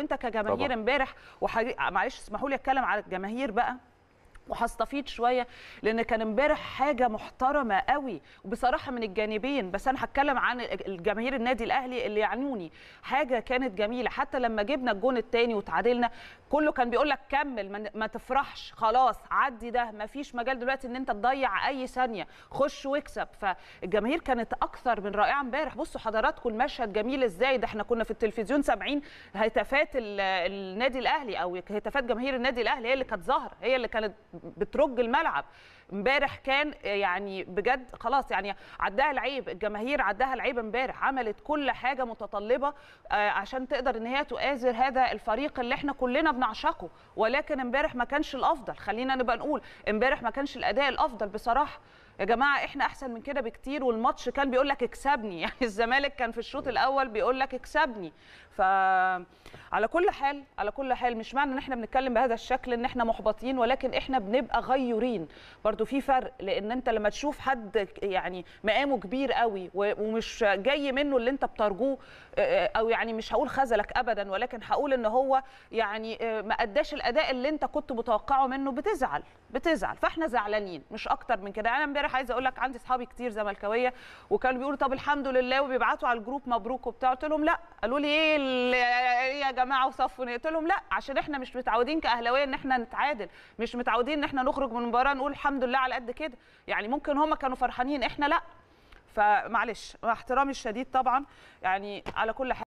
انت كجماهير طبعاً. امبارح وحقيقة- معلش اسمحوا لي اتكلم على الجماهير بقى وهستفيد شويه لان كان امبارح حاجه محترمه قوي وبصراحه من الجانبين بس انا هتكلم عن الجماهير النادي الاهلي اللي يعنوني حاجه كانت جميله حتى لما جبنا الجون الثاني وتعادلنا كله كان بيقول لك كمل ما- ما تفرحش خلاص عدي ده ما فيش مجال دلوقتي ان انت تضيع اي ثانيه خش واكسب فالجماهير كانت اكثر من رائعه امبارح بصوا حضراتكم المشهد جميل ازاي ده احنا كنا في التلفزيون سامعين هتافات ال- النادي الاهلي او هتافات جماهير النادي الاهلي هي اللي كانت ظاهره هي اللي كانت بترج الملعب امبارح كان يعني بجد خلاص يعني عداها العيب الجماهير عداها العيب امبارح عملت كل حاجه متطلبه آه، عشان تقدر ان هي تؤازر هذا الفريق اللي احنا كلنا بنعشقه ولكن امبارح ما كانش الافضل خلينا نبقى نقول امبارح ما كانش الاداء الافضل بصراحه يا جماعه احنا احسن من كده بكتير والماتش كان بيقول لك اكسبني يعني الزمالك كان في الشوط الاول بيقول لك اكسبني ف على كل حال على كل حال مش معنى ان احنا بنتكلم بهذا الشكل ان احنا محبطين ولكن احنا بنبقى غيورين برضو في فرق لان انت لما تشوف حد يعني مقامه كبير قوي و- ومش جاي منه اللي انت بترجوه آه، او يعني مش هقول خذلك ابدا ولكن هقول ان هو يعني آه، ما اداش الاداء اللي انت كنت متوقعه منه بتزعل بتزعل فاحنا زعلانين مش اكتر من كده انا امبارح عايزه اقول لك عندي اصحابي كتير زملكاويه وكانوا بيقولوا طب الحمد لله وبيبعتوا على الجروب مبروك وبتاع قلت لهم لا قالوا لي ايه ال- إيه يا جماعه وصفوا قلت لهم لا عشان احنا مش متعودين كاهلاويه ان احنا نتعادل مش متعودين ان احنا نخرج من المباراه نقول الحمد لله على قد كده يعني ممكن هم كانوا فرحانين احنا لا فمعلش مع احترامي الشديد طبعا يعني على كل حال